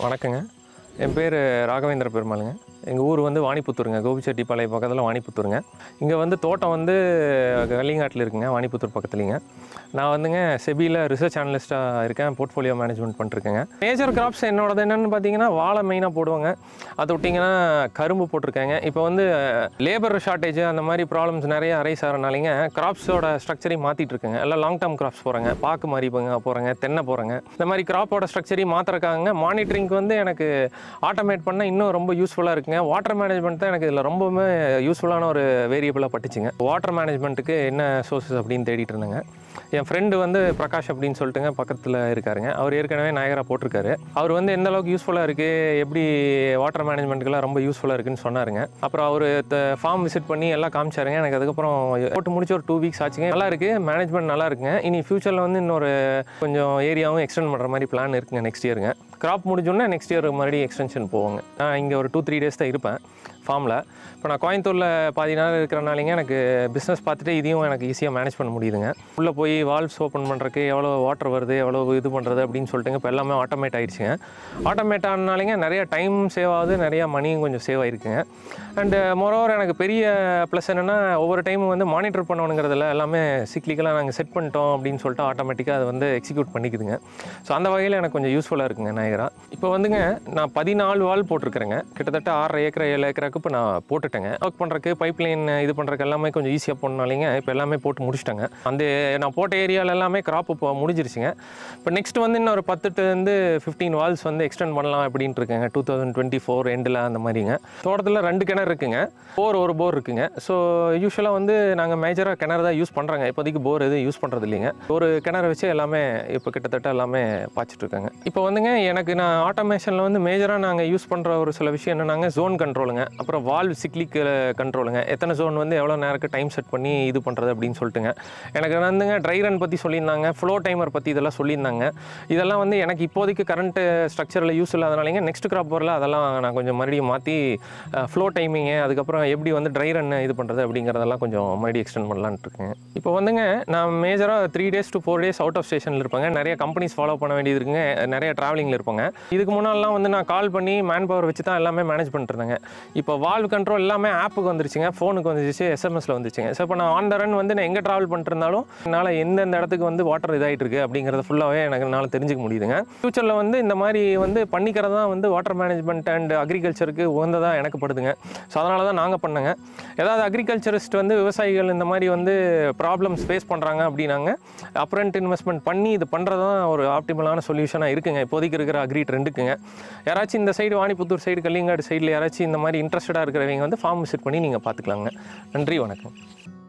வணக்கங்க என் பேர் ராகவேந்திர பெருமாளுங்க எங்கள் ஊர் வந்து வாணிப்புத்தூருங்க கோபிச்செட்டிப்பாளையம் பக்கத்தில் வாணிப்புத்தூருங்க இங்கே வந்து தோட்டம் வந்து கல்லிங்காட்டில் இருக்குங்க வாணிப்புத்தூர் பக்கத்துலிங்க நான் வந்துங்க செபியில் ரிசர்ச் அனலிஸ்ட்டாக இருக்கேன் போர்ட்ஃபோலியோ மேனேஜ்மெண்ட் பண்ணிருக்கேங்க மேஜர் கிராப்ஸ் என்னோடது என்னென்னு பார்த்தீங்கன்னா வாழை மெயினாக போடுவாங்க அது விட்டிங்கன்னா கரும்பு போட்டிருக்கேங்க இப்போ வந்து லேபர் ஷார்ட்டேஜ் அந்த மாதிரி ப்ராப்ளம்ஸ் நிறைய அரைஸ் ஆகிறனாலிங்க கிராப்ஸோட ஸ்ட்ரக்சரையும் மாற்றிட்டு இருக்குங்க எல்லாம் லாங் டேர்ம் கிராப்ஸ் போகிறேங்க பாக்கு மாதிரி போகிறேங்க தென்னை போகிறேங்க இந்த மாதிரி கிராப்போட ஸ்ட்ரக்சரையும் மாற்றுறக்காங்க மானிட்டரிங்க்கு வந்து எனக்கு ஆட்டோமேட் பண்ண இன்னும் ரொம்ப யூஸ்ஃபுல்லாக இருக்குங்க வாட்டர் மேனேஜ்மெண்ட் தான் எனக்கு இதில் ரொம்பவுமே யூஸ்ஃபுல்லான ஒரு வேரியபிளாக பட்டுச்சுங்க வாட்டர் மேனேஜ்மெண்ட்டுக்கு என்ன சோர்ஸஸ் அப்படின்னு தேடிட்டு இருந்தேங்க என் ஃப்ரெண்டு வந்து பிரகாஷ் அப்படின்னு சொல்லிட்டுங்க பக்கத்தில் இருக்காருங்க அவர் ஏற்கனவே நாயகரா போட்டிருக்காரு அவர் வந்து எந்த அளவுக்கு யூஸ்ஃபுல்லாக இருக்குது எப்படி வாட்டர் மேனேஜ்மெண்ட்டுக்கெல்லாம் ரொம்ப யூஸ்ஃபுல்லாக இருக்குன்னு சொன்னாருங்க அப்புறம் அவர் ஃபார்ம் விசிட் பண்ணி எல்லாம் காமிச்சாருங்க எனக்கு அதுக்கப்புறம் போட்டு முடிச்சு ஒரு டூ வீக்ஸ் ஆச்சுங்க நல்லா இருக்குது மேனேஜ்மெண்ட் நல்லா இருக்குங்க இனி ஃபியூச்சரில் வந்து இன்னொரு கொஞ்சம் ஏரியாவும் எக்ஸ்டெண்ட் பண்ணுற மாதிரி பிளான் இருக்குங்க நெக்ஸ்ட் இயருங்க கிராப் முடிஞ்சோடனே நெக்ஸ்ட் இயர் மறுபடியும் எக்ஸ்டென்ஷன் போவாங்க நான் இங்கே ஒரு டூ த்ரீ டேஸ் தான் இருப்பேன் ஃபார்மில் இப்போ நான் கோயம்புத்தூரில் பாதி நாள் இருக்கிறனாலிங்க எனக்கு பிஸ்னஸ் பார்த்துட்டு இதையும் எனக்கு ஈஸியாக மேனேஜ் பண்ண முடியுதுங்க உள்ளே போய் வால்வ்ஸ் ஓப்பன் பண்ணுறதுக்கு எவ்வளோ வாட்டர் வருது எவ்வளோ இது பண்ணுறது அப்படின்னு சொல்லிட்டுங்க இப்போ எல்லாமே ஆட்டோமேட் ஆயிடுச்சுங்க ஆட்டோமேட் ஆனாலிங்க நிறைய டைம் சேவ் ஆகுது நிறையா மணியும் கொஞ்சம் சேவ் ஆயிருக்குங்க அண்டு மொரோவர் எனக்கு பெரிய ப்ளஸ் என்னென்னா ஒவ்வொரு டைமும் வந்து மானிட்டர் பண்ணணுங்கிறதுல எல்லாமே சிக்லிக்கலாக நாங்கள் செட் பண்ணிட்டோம் அப்படின்னு சொல்லிட்டு ஆட்டோமேட்டிக்காக அது வந்து எக்ஸிக்யூட் பண்ணிக்குதுங்க ஸோ அந்த வகையில் எனக்கு கொஞ்சம் யூஸ்ஃபுல்லாக இருக்குங்க நாயகரா இப்போ வந்துங்க நான் பதினாலு வால் போட்டிருக்கிறேங்க கிட்டத்தட்ட ஆறரை ஏக்கர் ஏழு ஏக்கராக்கு இப்போ நான் போட்டுட்டேங்க ஒர்க் பண்ணுறக்கு பைப் லைன் இது பண்ணுறக்கு எல்லாமே கொஞ்சம் ஈஸியாக போனாலிங்க இப்போ எல்லாமே போட்டு முடிச்சிட்டேங்க அந்த நான் போட்ட ஏரியாவில் எல்லாமே கிராப் இப்போ முடிஞ்சிருச்சுங்க இப்போ நெக்ஸ்ட் வந்து இன்னும் ஒரு பத்துலேருந்து ஃபிஃப்டீன் வால்ஸ் வந்து எக்ஸ்டெண்ட் பண்ணலாம் அப்படின்ட்டு இருக்கேங்க டூ தௌசண்ட் டுவெண்ட்டி ஃபோர் எண்டில் அந்த மாதிரிங்க தோட்டத்தில் ரெண்டு கிணறு இருக்குங்க போர் ஒரு போர் இருக்குங்க ஸோ யூஸ்வலாக வந்து நாங்கள் மேஜராக கிணறு தான் யூஸ் பண்ணுறாங்க இப்போதைக்கு போர் எதுவும் யூஸ் பண்ணுறது இல்லைங்க ஒரு கிணறு வச்சு எல்லாமே இப்போ கிட்டத்தட்ட எல்லாமே பாய்ச்சிட்டு இருக்காங்க இப்போ வந்துங்க எனக்கு நான் ஆட்டோமேஷனில் வந்து மேஜராக நாங்கள் யூஸ் பண்ணுற ஒரு சில விஷயம் என்னன்னாங்க ஜோன் கண்ட்ரோலுங்க அப்புறம் வால்வ் சிக்லிக் கண்ட்ரோலுங்க எத்தனை ஜோன் வந்து எவ்வளோ நேரத்துக்கு டைம் செட் பண்ணி இது பண்ணுறது அப்படின்னு சொல்லிட்டுங்க எனக்கு வந்துங்க ட்ரை ரன் பற்றி சொல்லியிருந்தாங்க ஃப்ளோ டைமர் பற்றி இதெல்லாம் சொல்லியிருந்தாங்க இதெல்லாம் வந்து எனக்கு இப்போதைக்கு கரண்ட் ஸ்ட்ரக்சரில் யூஸ் இல்லாதனாலங்க நெக்ஸ்ட் கிராப் வரல அதெல்லாம் நான் கொஞ்சம் மறுபடியும் மாற்றி ஃப்ளோ டைமிங்கு அதுக்கப்புறம் எப்படி வந்து ட்ரை ரன் இது பண்ணுறது அப்படிங்கிறதெல்லாம் கொஞ்சம் மறுபடியும் எக்ஸ்டெண்ட் பண்ணலான்ட்டு இருக்கேன் இப்போ வந்துங்க நான் மேஜராக three days to four days out of ஸ்டேஷனில் இருப்பாங்க நிறைய கம்பெனிஸ் ஃபாலோ பண்ண வேண்டியது இருக்குங்க நிறைய ட்ராவலிங்கில் இருப்பாங்க இதுக்கு முன்னாடிலாம் வந்து நான் கால் பண்ணி மேன் பவர் வச்சு தான் எல்லாமே மேனேஜ் பண்ணிட்டு இருந்தேங்க இப்போ வால்வ் கண்ட்ரோல் எல்லாமே ஆப்புக்கு வந்துருச்சுங்க ஃபோனுக்கு வந்துருச்சு எஸ்எம்எஸ்ல வந்துச்சுங்க ஸோ இப்போ நான் ஆன் த ரன் வந்து நான் எங்கே ட்ராவல் பண்ணிட்டு இருந்தாலும் என்னால் எந்தெந்த இடத்துக்கு வந்து வாட்டர் இதாகிட்டு இருக்கு அப்படிங்கிறத ஃபுல்லாகவே எனக்கு என்னால் தெரிஞ்சுக்க முடியுதுங்க ஃபியூச்சரில் வந்து இந்த மாதிரி வந்து பண்ணிக்கிறது தான் வந்து வாட்டர் மேனேஜ்மெண்ட் அண்ட் அக்ரிகல்ச்சருக்கு உகந்ததாக எனக்கு படுதுங்க ஸோ அதனால தான் நாங்கள் பண்ணங்க ஏதாவது அக்ரிகல்ச்சரிஸ்ட் வந்து விவசாயிகள் இந்த மாதிரி வந்து ப்ராப்ளம்ஸ் ஃபேஸ் பண்ணுறாங்க அப்படின்னாங்க அப்ரண்ட் இன்வெஸ்ட்மெண்ட் பண்ணி இது பண்ணுறது தான் ஒரு ஆப்டிமலான சொல்யூஷனாக இருக்குங்க இப்போதைக்கு இருக்கிற அக்ரி ட்ரெண்டுக்குங்க யாராச்சும் இந்த சைடு வாணிப்புத்தூர் சைடு கல்லிங்காடு சைடில் யாராச்சும் இந்த மாதிரி இன்ட்ரெஸ்டடாக இருக்கிறவங்க வந்து ஃபார்ம் விசிட் பண்ணி நீங்கள் பார்த்துக்கலாங்க நன்றி வணக்கம்